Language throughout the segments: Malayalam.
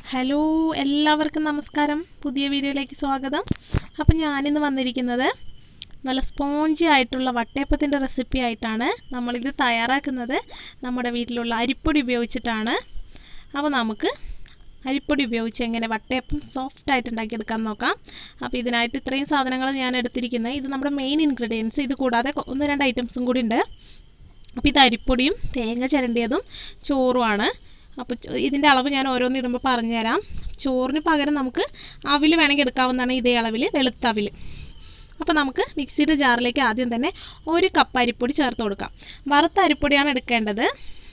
ഹലോ എല്ലാവർക്കും നമസ്കാരം പുതിയ വീഡിയോയിലേക്ക് സ്വാഗതം അപ്പം ഞാനിന്ന് വന്നിരിക്കുന്നത് നല്ല സ്പോഞ്ചി ആയിട്ടുള്ള വട്ടയപ്പത്തിൻ്റെ റെസിപ്പി ആയിട്ടാണ് നമ്മളിത് തയ്യാറാക്കുന്നത് നമ്മുടെ വീട്ടിലുള്ള അരിപ്പൊടി ഉപയോഗിച്ചിട്ടാണ് അപ്പോൾ നമുക്ക് അരിപ്പൊടി ഉപയോഗിച്ച് എങ്ങനെ വട്ടയപ്പം സോഫ്റ്റ് ആയിട്ട് ഉണ്ടാക്കിയെടുക്കാൻ നോക്കാം അപ്പോൾ ഇതിനായിട്ട് ഇത്രയും സാധനങ്ങൾ ഞാൻ എടുത്തിരിക്കുന്നത് ഇത് നമ്മുടെ മെയിൻ ഇൻഗ്രീഡിയൻസ് ഇത് കൂടാതെ കൊ- ഒന്ന് രണ്ട് ഐറ്റംസും കൂടി ഉണ്ട് അപ്പോൾ ഇത് അരിപ്പൊടിയും തേങ്ങ ചിരണ്ടിയതും ചോറുമാണ് അപ്പോൾ ഇതിൻ്റെ അളവ് ഞാൻ ഓരോന്ന് ഇടുമ്പോൾ പറഞ്ഞുതരാം ചോറിന് പകരം നമുക്ക് അവിൽ വേണമെങ്കിൽ എടുക്കാവുന്നതാണ് ഇതേ അളവിൽ വെളുത്ത അവിൽ അപ്പോൾ നമുക്ക് മിക്സിയുടെ ജാറിലേക്ക് ആദ്യം തന്നെ ഒരു കപ്പ് അരിപ്പൊടി ചേർത്ത് കൊടുക്കാം വറുത്ത അരിപ്പൊടിയാണ് എടുക്കേണ്ടത്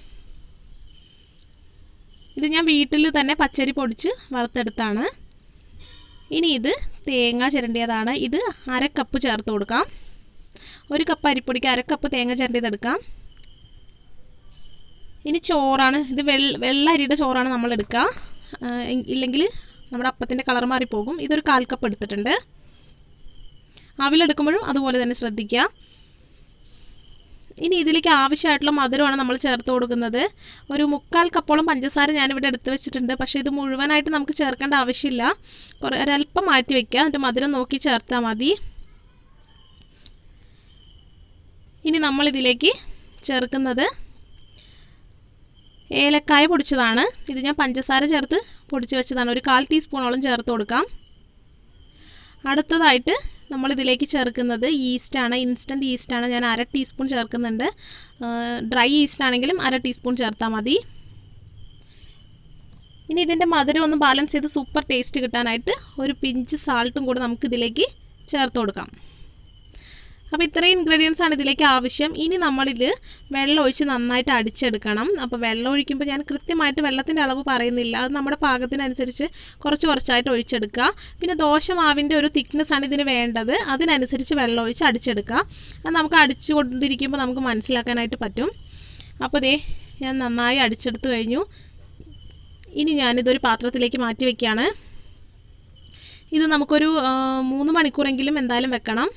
ഇത് ഞാൻ വീട്ടിൽ തന്നെ പച്ചരി പൊടിച്ച് വറുത്തെടുത്താണ് ഇനി ഇത് തേങ്ങ ചിരണ്ടിയതാണ് ഇത് അര കപ്പ് ചേർത്ത് കൊടുക്കാം ഒരു കപ്പ് അരിപ്പൊടിക്ക് അര കപ്പ് തേങ്ങ ചിരണ്ടിയതെടുക്കാം ഇനി ചോറാണ് ഇത് വെള്ള വെള്ള അരിയുടെ ചോറാണ് നമ്മൾ എടുക്കുക ഇല്ലെങ്കിൽ നമ്മുടെ അപ്പത്തിൻ്റെ കളർ മാറിപ്പോകും ഇതൊരു കാൽ കപ്പ് എടുത്തിട്ടുണ്ട് അവിലെടുക്കുമ്പോഴും അതുപോലെ തന്നെ ശ്രദ്ധിക്കുക ഇനി ഇതിലേക്ക് ആവശ്യമായിട്ടുള്ള മധുരമാണ് നമ്മൾ ചേർത്ത് കൊടുക്കുന്നത് ഒരു മുക്കാൽ കപ്പോളം പഞ്ചസാര ഞാനിവിടെ എടുത്ത് വെച്ചിട്ടുണ്ട് പക്ഷേ ഇത് മുഴുവനായിട്ട് നമുക്ക് ചേർക്കേണ്ട ആവശ്യമില്ല കുറേ ഒരല്പം മാറ്റി വെക്കുക എന്നിട്ട് മധുരം നോക്കി ചേർത്താൽ മതി ഇനി നമ്മളിതിലേക്ക് ചേർക്കുന്നത് ഏലക്കായ പൊടിച്ചതാണ് ഇത് ഞാൻ പഞ്ചസാര ചേർത്ത് പൊടിച്ച് വെച്ചതാണ് ഒരു കാൽ ടീസ്പൂണോളം ചേർത്ത് കൊടുക്കാം അടുത്തതായിട്ട് നമ്മൾ ഇതിലേക്ക് ചേർക്കുന്നത് ഈസ്റ്റാണ് ഇൻസ്റ്റൻറ്റ് ഈസ്റ്റാണ് ഞാൻ അര ടീസ്പൂൺ ചേർക്കുന്നുണ്ട് ഡ്രൈ ഈസ്റ്റ് ആണെങ്കിലും അര ടീസ്പൂൺ ചേർത്താൽ മതി ഇനി ഇതിൻ്റെ മധുരം ഒന്ന് ബാലൻസ് ചെയ്ത് സൂപ്പർ ടേസ്റ്റ് കിട്ടാനായിട്ട് ഒരു പിഞ്ച് സാൾട്ടും കൂടെ നമുക്ക് ഇതിലേക്ക് ചേർത്ത് കൊടുക്കാം അപ്പോൾ ഇത്രയും ഇൻഗ്രീഡിയൻസ് ആണ് ഇതിലേക്ക് ആവശ്യം ഇനി നമ്മളിത് വെള്ളം ഒഴിച്ച് നന്നായിട്ട് അടിച്ചെടുക്കണം അപ്പോൾ വെള്ളം ഒഴിക്കുമ്പോൾ ഞാൻ കൃത്യമായിട്ട് വെള്ളത്തിൻ്റെ അളവ് പറയുന്നില്ല അത് നമ്മുടെ പാകത്തിനനുസരിച്ച് കുറച്ച് കുറച്ചായിട്ട് ഒഴിച്ചെടുക്കുക പിന്നെ ദോശമാവിൻ്റെ ഒരു തിക്നെസ് ആണ് ഇതിന് വേണ്ടത് അതിനനുസരിച്ച് വെള്ളം ഒഴിച്ച് അടിച്ചെടുക്കുക അത് നമുക്ക് അടിച്ചു കൊണ്ടിരിക്കുമ്പോൾ നമുക്ക് മനസ്സിലാക്കാനായിട്ട് പറ്റും അപ്പോൾ ദേ ഞാൻ നന്നായി അടിച്ചെടുത്ത് കഴിഞ്ഞു ഇനി ഞാനിതൊരു പാത്രത്തിലേക്ക് മാറ്റി വയ്ക്കുകയാണ് ഇത് നമുക്കൊരു ആ, മൂന്ന് മണിക്കൂറെങ്കിലും എന്തായാലും വെക്കണം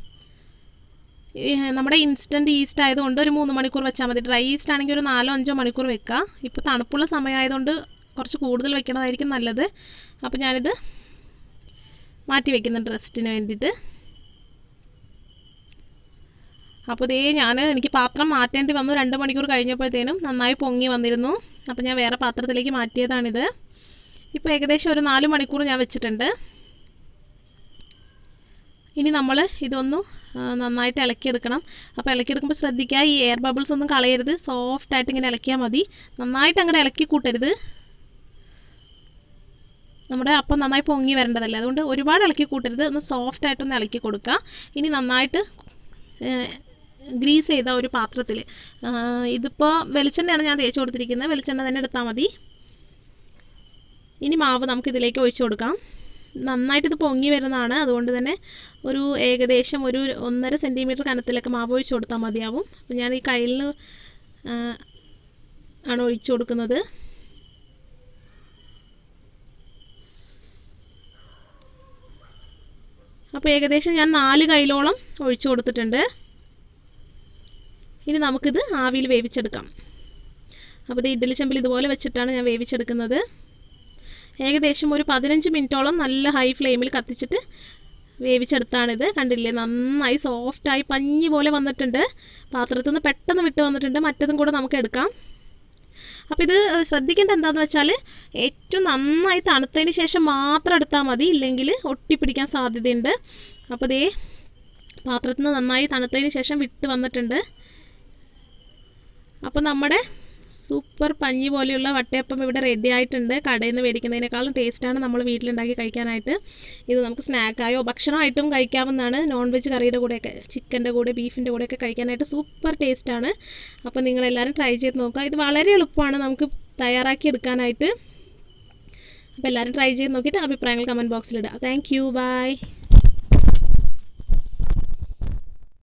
ഈ നമ്മുടെ ഇൻസ്റ്റൻറ്റ് ഈസ്റ്റ് ആയതുകൊണ്ട് ഒരു മൂന്ന് മണിക്കൂർ വെച്ചാൽ മതി ഡ്രൈ ഈസ്റ്റ് ആണെങ്കിൽ ഒരു നാലോ അഞ്ചോ മണിക്കൂർ വെക്കുക ഇപ്പോൾ തണുപ്പുള്ള സമയമായതുകൊണ്ട് കുറച്ച് കൂടുതൽ വെക്കണതായിരിക്കും നല്ലത് അപ്പോൾ ഞാനിത് മാറ്റി വെക്കുന്നുണ്ട് റെസ്റ്റിന് വേണ്ടിയിട്ട് അപ്പോൾ ഇതേ ഞാൻ എനിക്ക് പാത്രം മാറ്റേണ്ടി വന്നു രണ്ട് മണിക്കൂർ കഴിഞ്ഞപ്പോഴത്തേനും നന്നായി പൊങ്ങി വന്നിരുന്നു അപ്പോൾ ഞാൻ വേറെ പാത്രത്തിലേക്ക് മാറ്റിയതാണിത് ഇപ്പോൾ ഏകദേശം ഒരു നാല് മണിക്കൂർ ഞാൻ വെച്ചിട്ടുണ്ട് ഇനി നമ്മൾ ഇതൊന്ന് ആ, നന്നായിട്ട് ഇളക്കിയെടുക്കണം അപ്പോൾ ഇളക്കിയെടുക്കുമ്പോൾ ശ്രദ്ധിക്കുക ഈ എയർ ബബിൾസ് ഒന്നും കളയരുത് സോഫ്റ്റ് ആയിട്ട് ഇങ്ങനെ ഇളക്കിയാൽ മതി നന്നായിട്ട് അങ്ങോട്ട് ഇളക്കി കൂട്ടരുത് നമ്മുടെ അപ്പം നന്നായി പൊങ്ങി വരേണ്ടതല്ലേ അതുകൊണ്ട് ഒരുപാട് ഇളക്കി കൂട്ടരുത് ഒന്ന് സോഫ്റ്റ് ആയിട്ടൊന്ന് ഇളക്കി കൊടുക്കുക ഇനി നന്നായിട്ട് ഗ്രീസ് ചെയ്ത ഒരു പാത്രത്തിൽ ഇതിപ്പോൾ വെളിച്ചെണ്ണയാണ് ഞാൻ തേച്ച് കൊടുത്തിരിക്കുന്നത് വെളിച്ചെണ്ണ തന്നെ എടുത്താൽ മതി ഇനി മാവ് നമുക്ക് ഇതിലേക്ക് ഒഴിച്ചു കൊടുക്കാം നന്നായിട്ട് ഇത് പൊങ്ങി വരുന്നതാണ് അതുകൊണ്ട് തന്നെ ഒരു ഏകദേശം ഒരു ഒന്നര സെൻറ്റിമീറ്റർ കനത്തിലൊക്കെ മാവ് ഒഴിച്ചു കൊടുത്താൽ മതിയാവും അപ്പം ഞാൻ ഈ കയ്യിൽ ആണ് ഒഴിച്ചു കൊടുക്കുന്നത് അപ്പോൾ ഏകദേശം ഞാൻ നാല് കൈയിലോളം ഒഴിച്ചു കൊടുത്തിട്ടുണ്ട് ഇനി നമുക്കിത് ആവിയിൽ വേവിച്ചെടുക്കാം അപ്പോൾ ഇത് ഇഡ്ഡലി ചെമ്പിൽ ഇതുപോലെ വെച്ചിട്ടാണ് ഞാൻ വേവിച്ചെടുക്കുന്നത് ഏകദേശം ഒരു പതിനഞ്ച് മിനിറ്റോളം നല്ല ഹൈ ഫ്ലെയിമിൽ കത്തിച്ചിട്ട് വേവിച്ചെടുത്താണിത് കണ്ടില്ലേ നന്നായി സോഫ്റ്റായി പഞ്ഞി പോലെ വന്നിട്ടുണ്ട് പാത്രത്തിൽ നിന്ന് പെട്ടെന്ന് വിട്ട് വന്നിട്ടുണ്ട് മറ്റതും കൂടെ നമുക്ക് എടുക്കാം അപ്പോൾ ഇത് ശ്രദ്ധിക്കേണ്ട എന്താണെന്ന് വെച്ചാൽ ഏറ്റവും നന്നായി തണുത്തതിന് ശേഷം മാത്രം എടുത്താൽ മതി ഇല്ലെങ്കിൽ ഒട്ടിപ്പിടിക്കാൻ സാധ്യതയുണ്ട് അപ്പോൾ ദേ പാത്രത്തിൽ നിന്ന് നന്നായി തണുത്തതിന് ശേഷം വിട്ട് വന്നിട്ടുണ്ട് അപ്പോൾ നമ്മുടെ സൂപ്പർ പഞ്ഞി പോലെയുള്ള വട്ടയപ്പം ഇവിടെ റെഡി ആയിട്ടുണ്ട് കടയിൽ നിന്ന് മേടിക്കുന്നതിനേക്കാളും ടേസ്റ്റാണ് നമ്മൾ വീട്ടിലുണ്ടാക്കി കഴിക്കാനായിട്ട് ഇത് നമുക്ക് സ്നാക്കായോ ഭക്ഷണമായിട്ടും കഴിക്കാവുന്നതാണ് നോൺ വെജ് കറിയുടെ കൂടെയൊക്കെ ചിക്കൻ്റെ കൂടെ ബീഫിൻ്റെ കൂടെയൊക്കെ കഴിക്കാനായിട്ട് സൂപ്പർ ടേസ്റ്റാണ് അപ്പോൾ നിങ്ങളെല്ലാവരും ട്രൈ ചെയ്ത് നോക്കുക ഇത് വളരെ എളുപ്പമാണ് നമുക്ക് തയ്യാറാക്കി എടുക്കാനായിട്ട് അപ്പോൾ എല്ലാവരും ട്രൈ ചെയ്ത് നോക്കിയിട്ട് അഭിപ്രായങ്ങൾ കമൻറ്റ് ബോക്സിലിടുക താങ്ക് യു ബൈ